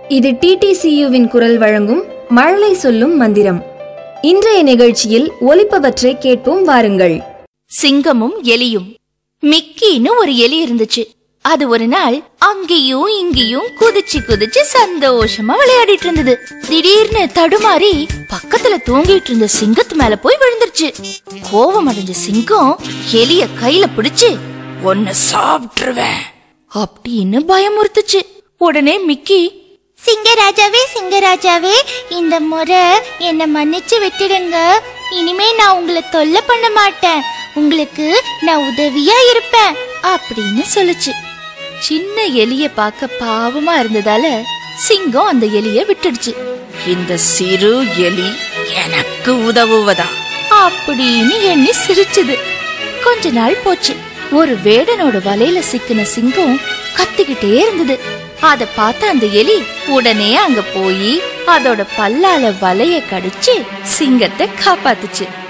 இது டிடிசியுவின் குரல் வழங்கும் மழலை சொல்லும் மந்திரம் இன்றைய நிகழ்ச்சியில் ஒலிப்பவற்றை கேட்போம் வாருங்கள் சிங்கமும் எலியும் மிக்கின்னு ஒரு எலி இருந்துச்சு அது ஒரு நாள் அங்கேயும் இங்கேயும் குதிச்சு குதிச்சு சந்தோஷமா விளையாடிட்டு இருந்தது திடீர்னு தடுமாறி பக்கத்துல தூங்கிட்டு இருந்த சிங்கத்து மேல போய் விழுந்துருச்சு கோவம் அடைஞ்ச சிங்கம் எலிய கையில பிடிச்சு ஒன்னு சாப்பிட்டுருவேன் அப்படின்னு பயமுறுத்துச்சு உடனே மிக்கி சிங்கராஜாவே சிங்கராஜாவே இந்த முறை என்னை மன்னிச்சு விட்டுடுங்க இனிமே நான் உங்களை தொல்லை பண்ண மாட்டேன் உங்களுக்கு நான் உதவியா இருப்பேன் அப்படின்னு சொல்லுச்சு சின்ன எலிய பார்க்க பாவமா இருந்ததால சிங்கம் அந்த எலிய விட்டுடுச்சு இந்த சிறு எலி எனக்கு உதவுவதா அப்படின்னு எண்ணி சிரிச்சுது கொஞ்ச நாள் போச்சு ஒரு வேடனோட வலையில சிக்கின சிங்கம் கத்திக்கிட்டே இருந்தது அத பார்த்த அந்த எலி உடனே அங்க போய் அதோட பல்லால வலைய கடிச்சு சிங்கத்தை காப்பாத்துச்சு